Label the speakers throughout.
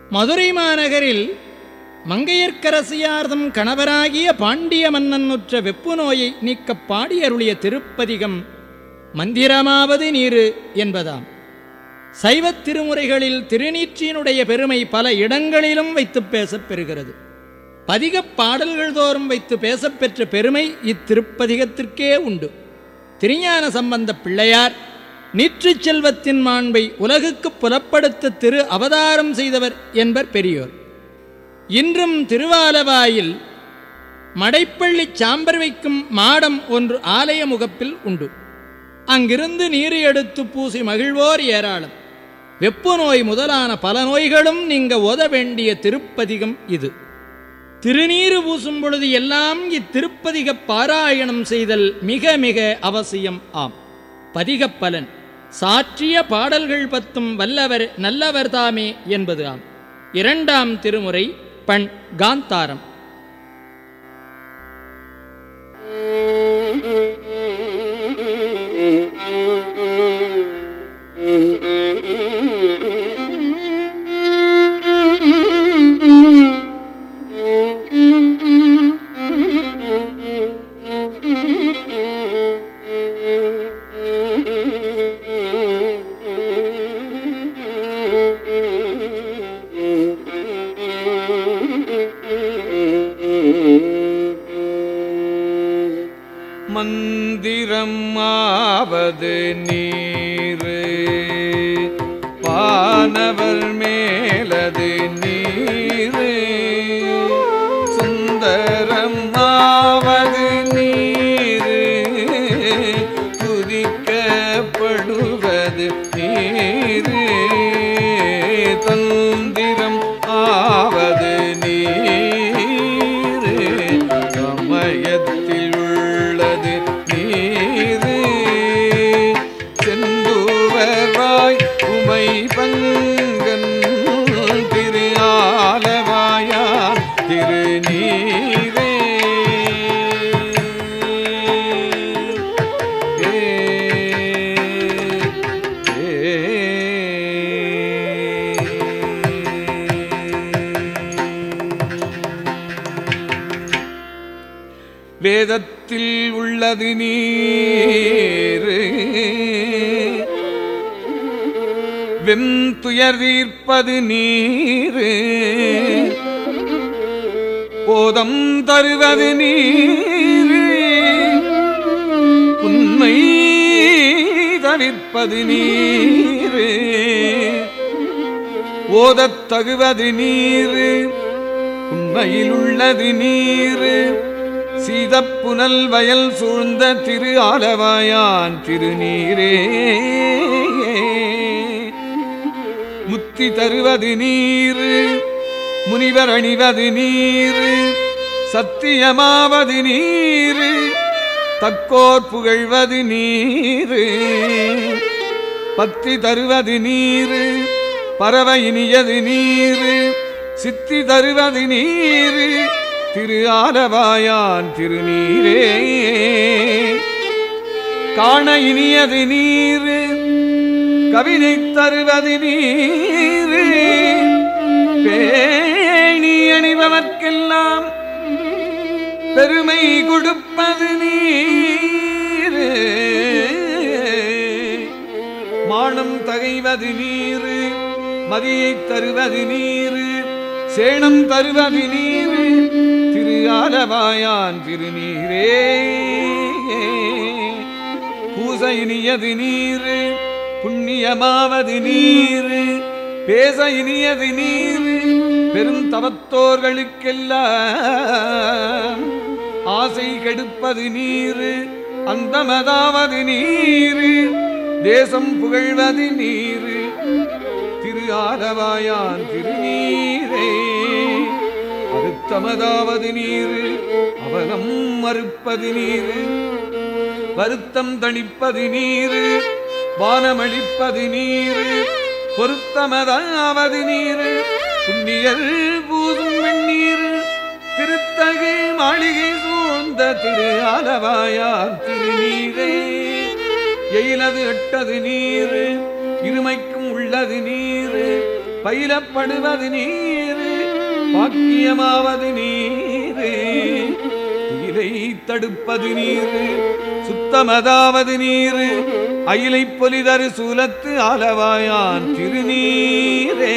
Speaker 1: மதுரை மாநகரில் மங்கையர்க்கரசியார்தம் கணவராகிய பாண்டிய மன்னனுற்ற வெப்பு நோயை நீக்கப் பாடியருளிய திருப்பதிகம் மந்திரமாவது நீரு என்பதாம் சைவத் திருமுறைகளில் திருநீற்றினுடைய பெருமை பல இடங்களிலும் வைத்து பேசப் பெறுகிறது பதிகப் பாடல்கள் தோறும் வைத்து பேசப்பெற்ற பெருமை இத்திருப்பதிகத்திற்கே உண்டு திருஞான சம்பந்த பிள்ளையார் நீற்றுச் செல்வத்தின் மாண்பை உலகுக்குப் புலப்படுத்த திரு அவதாரம் செய்தவர் என்பர் பெரியோர் இன்றும் திருவாலவாயில் மடைப்பள்ளி சாம்பர் வைக்கும் மாடம் ஒன்று ஆலய முகப்பில் உண்டு அங்கிருந்து நீர் எடுத்து பூசி மகிழ்வோர் ஏராளம் வெப்பு நோய் முதலான பல நோய்களும் நீங்க ஓத வேண்டிய திருப்பதிகம் இது திருநீறு பூசும் பொழுது எல்லாம் இத்திருப்பதிக பாராயணம் செய்தல் மிக மிக அவசியம் ஆம் பதிகப் பலன் சாற்றிய பாடல்கள் பத்தும் வல்லவர் நல்லவர் தாமே என்பது ஆம் இரண்டாம் திருமுறை பண் காந்தாரம்
Speaker 2: மந்திரம் ஆவது நீரு பானவர் மேலது நீரு சுந்தரம் ஆவது நீரு துதிக்கப்படுவது நீரு தந்திரம் ஆவது நீரு சமயத்தில் உள்ளது நீரு செந்துவராய் உமை பங்கன் திரு ஆலவாயார் திருநீரே ஏ வேதத்தில் உள்ளது நீர் வெந்துயர் தீர்ப்பது நீர் போதம் தருவது நீர் உண்மை தவிர்ப்பது நீர் ஓதத் தகுவது நீர் உண்மையில் உள்ளது நீர் சீதப்புனல் வயல் சூழ்ந்த திரு ஆலவாயான் திருநீரே முத்தி தருவது நீர் முனிவர் அணிவது நீர் சத்தியமாவது நீர் தக்கோர் புகழ்வது நீர் பத்தி தருவது நீர் பறவ இனியது நீர் சித்தி தருவது நீர் திரு ஆலவாயான் திருநீரே காண இனியது நீர் கவிதை தருவது நீர் பேணி அணிபவர்க்கெல்லாம் பெருமை கொடுப்பது நீர் மானம் தகைவது நீர் மதியை தருவது நீர் சேணம் தருவது நீர் திரு ஆலவாயான் திருநீரே பூசை இனியது நீர் புண்ணியமாவது நீர் பேச இனியது நீர் பெரும் தவத்தோர்களுக்கெல்லாம் ஆசை கெடுப்பது நீர் அந்தமதாவது நீர் தேசம் புகழ்வது நீர் திரு ஆலவாயான் திருநீரே அறுத்தமதாவது நீர் அவலம் மறுப்பது நீர் வருத்தம் தணிப்பது நீர் வானமளிப்பது நீர் பொருத்தமதாவது நீர் புண்ணியர் பூசும் வெண்ணீர் திருத்தகு மாளிகை சூழ்ந்த திரு ஆலவாயார் திருநீரே எயிலது எட்டது நீர் இருமைக்கும் உள்ளது நீர் பயிலப்படுவது நீர் பாக்கியமாவது நீர் தீரை தடுப்பது நீர் சுத்தமதாவது நீர் அயிலை பொலிதரு சூலத்து ஆலவாயான் திருநீரே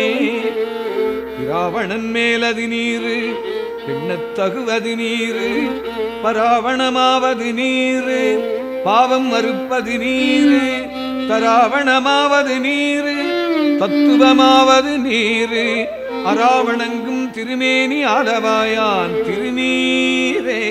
Speaker 2: இராவணன் மேலது நீரு எண்ணத் தகுவது நீரு பராவணமாவது நீரு பாவம் மறுப்பது நீரு தராவணமாவது நீரு தத்துவமாவது நீரு அராவணங்கும் திருமேனி ஆலவாயான் திருநீரே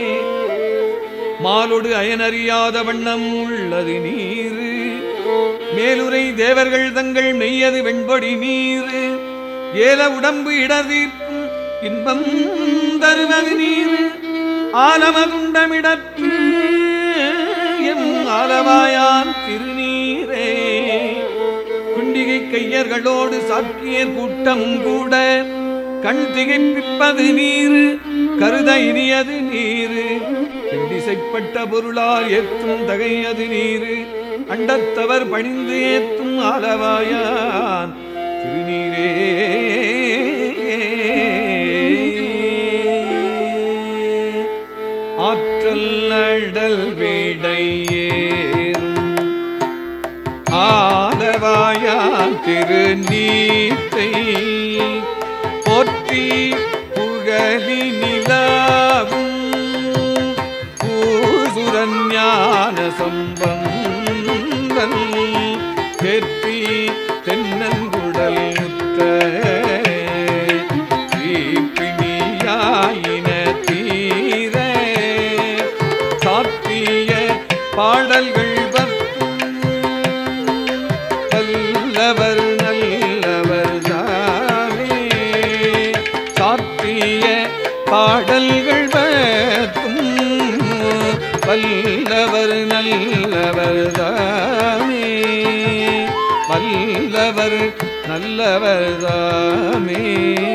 Speaker 2: மாலொடு அயனறியாத வண்ணம் உள்ளது நீரு மேலுரை தேவர்கள் தங்கள் மெய்யது வெண்பொடி நீரு ஏல உடம்பு இடர்தீர்க்கும் இன்பம் தருவது நீரு ஆலமகுண்டமிடற்று எம் ஆலவாயான் திருநீரே குண்டிகை கையர்களோடு சாக்கியர் கூட்டம் கூட கண் திகைப்பிப்பது நீரு கருத இனியது நீரு திசைப்பட்ட பொருளால் ஏத்தும் தகையது நீரு அண்டத்தவர் பணிந்து ஏத்தும் ஆலவாயான் திருநீரே ஆற்றல் அடல் விடையேறும் ஆலவாயான் திருநீத்தை போற்றி புகழி நிலாவும் பூசுரன் ஞான சம்பந்தன் வெற்றி தென்னங்குடல் முத்த தீப்பிணியாயின தீர சாத்திய பாடல்கள் பத்தும் வல்லவர் நல்லவர் தானே சாத்திய பாடல்கள் பத்தும் வல்லவர் நல்லவர் தானே வல்லவர் நல்லவர் தாமே